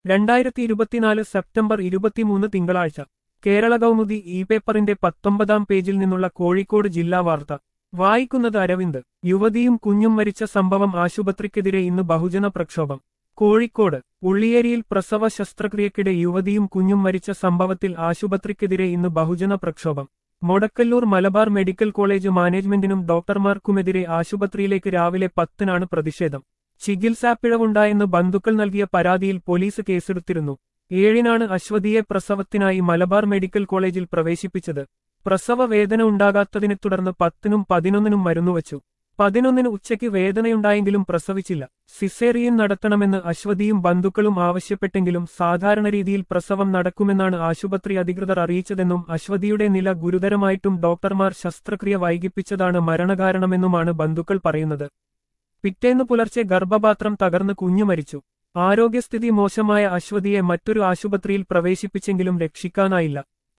രണ്ടായിരത്തി ഇരുപത്തിനാല് സെപ്റ്റംബർ ഇരുപത്തിമൂന്ന് തിങ്കളാഴ്ച കേരള കൗമുദി ഇ പേപ്പറിന്റെ പത്തൊമ്പതാം പേജിൽ നിന്നുള്ള കോഴിക്കോട് ജില്ലാ വാർത്ത വായിക്കുന്നത് അരവിന്ദ് യുവതിയും കുഞ്ഞും മരിച്ച സംഭവം ആശുപത്രിക്കെതിരെ ഇന്ന് ബഹുജന പ്രക്ഷോഭം കോഴിക്കോട് ഉള്ളിയേരിയിൽ പ്രസവ ശസ്ത്രക്രിയക്കിടെ യുവതിയും കുഞ്ഞും മരിച്ച സംഭവത്തിൽ ആശുപത്രിക്കെതിരെ ഇന്ന് ബഹുജന പ്രക്ഷോഭം മൊടക്കല്ലൂർ മലബാർ മെഡിക്കൽ കോളേജ് മാനേജ്മെന്റിനും ഡോക്ടർമാർക്കുമെതിരെ ആശുപത്രിയിലേക്ക് രാവിലെ പത്തിനാണ് പ്രതിഷേധം ചികിത്സാപ്പിഴവുണ്ടായെന്ന് ബന്ധുക്കൾ നൽകിയ പരാതിയിൽ പോലീസ് കേസെടുത്തിരുന്നു ഏഴിനാണ് അശ്വതിയെ പ്രസവത്തിനായി മലബാർ മെഡിക്കൽ കോളേജിൽ പ്രവേശിപ്പിച്ചത് പ്രസവ വേദന ഉണ്ടാകാത്തതിനെ തുടർന്ന് പത്തിനും പതിനൊന്നിനും മരുന്നുവച്ചു പതിനൊന്നിന് ഉച്ചയ്ക്ക് വേദനയുണ്ടായെങ്കിലും പ്രസവിച്ചില്ല സിസേറിയൻ നടത്തണമെന്ന് അശ്വതിയും ബന്ധുക്കളും ആവശ്യപ്പെട്ടെങ്കിലും സാധാരണ രീതിയിൽ പ്രസവം നടക്കുമെന്നാണ് ആശുപത്രി അധികൃതർ അറിയിച്ചതെന്നും അശ്വതിയുടെ നില ഗുരുതരമായിട്ടും ഡോക്ടർമാർ ശസ്ത്രക്രിയ വൈകിപ്പിച്ചതാണ് മരണകാരണമെന്നുമാണ് ബന്ധുക്കൾ പറയുന്നത് പിറ്റേന്ന് പുലർച്ചെ ഗർഭപാത്രം തകർന്ന് കുഞ്ഞു മരിച്ചു ആരോഗ്യസ്ഥിതി മോശമായ അശ്വതിയെ മറ്റൊരു ആശുപത്രിയിൽ പ്രവേശിപ്പിച്ചെങ്കിലും രക്ഷിക്കാനായില്ല